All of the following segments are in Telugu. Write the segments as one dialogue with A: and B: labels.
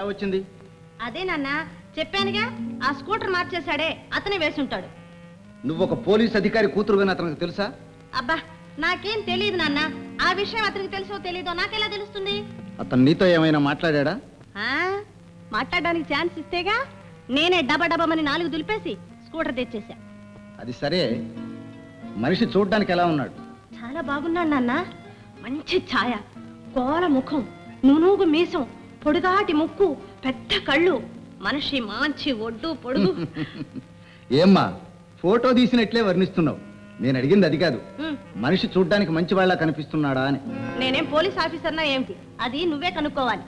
A: వచ్చింది
B: అదే నాన్న చెప్పానుగా ఆ స్కూటర్ మార్చేశాడే అతనే వేసి ఉంటాడు
A: నువ్వు ఒక పోలీస్ అధికారి కూతురుగా అతనికి తెలుసా
B: అబ్బా నాకేం తెలియదు నాన్న ఆ విషయం అతనికి తెలుసో తెలీదో నాకెలా తెలుస్తుంది
A: అతను నీతో ఏమైనా మాట్లాడా
B: ఆ మాట్లాడడానికి ఛాన్స్ ఇస్తేగా నేనే డబ డబమని నాలుగు దులిపేసి స్కూటర్ తెచ్చేసా
A: అది సరే మనిషి చూడ్డానికి ఎలా ఉన్నాడు
B: చాలా బాగున్నాడు నాన్న మంచి ఛాయ కోల ముఖం నునుగు మీసం పొడుగాటి ముక్కు పెద్ద కళ్ళు మనిషి మంచి ఒడ్డు పొడుగు
A: ఏమ్మా ఫోటో తీసినట్లే వర్ణిస్తున్నావు నేను అడిగింది అది కాదు
B: ఉమ్,
A: మనిషి చూడ్డానికి మంచి వాళ్ళ కనిపిస్తున్నాడా అని
B: నేనేం పోలీస్ ఆఫీసర్నా ఏమిటి అది నువ్వే కనుక్కోవాలి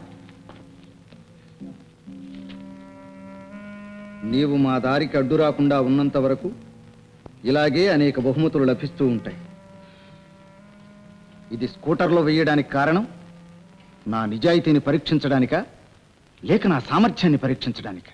A: నీవు మా దారికి అడ్డు రాకుండా ఉన్నంత వరకు ఇలాగే అనేక బహుమతులు లభిస్తూ ఉంటాయి ఇది స్కూటర్లో వేయడానికి కారణం నా నిజాయితీని పరీక్షించడానికా లేక నా సామర్థ్యాన్ని పరీక్షించడానికా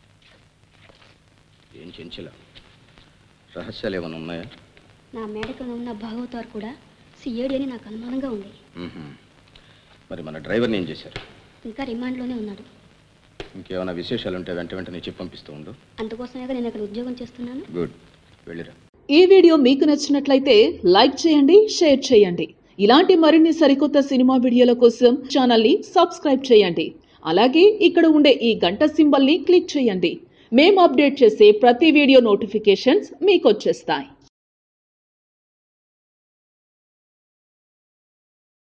A: ఏం చెంచల రహస్యాలు ఏమైనా ఉన్నాయా
C: నా మేడకు ఉన్న భాగవతారు కూడా సిఐడి అని నాకు అనుమానంగా ఉంది
A: మరి మన డ్రైవర్ని ఏం చేశారు
C: ఇంకా రిమాండ్లోనే ఉన్నాడు
A: ఇంకేమైనా విశేషాలు ఉంటే వెంట వెంటనే చెప్పి పంపిస్తూ ఉండు
C: అందుకోసమేగా నేను ఇక్కడ ఉద్యోగం చేస్తున్నాను
A: గుడ్ వెళ్ళిరా
D: ఈ వీడియో మీకు నచ్చినట్లయితే లైక్ చేయండి షేర్ చేయండి ఇలాంటి మరిన్ని సరికొత్త సినిమా వీడియోల కోసం ఛానల్ని సబ్స్క్రైబ్ చేయండి అలాగే ఇక్కడ ఉండే ఈ గంట సింబల్ని క్లిక్ చేయండి మేము అప్డేట్ చేసే ప్రతి వీడియో నోటిఫికేషన్స్ మీకు వచ్చేస్తాయి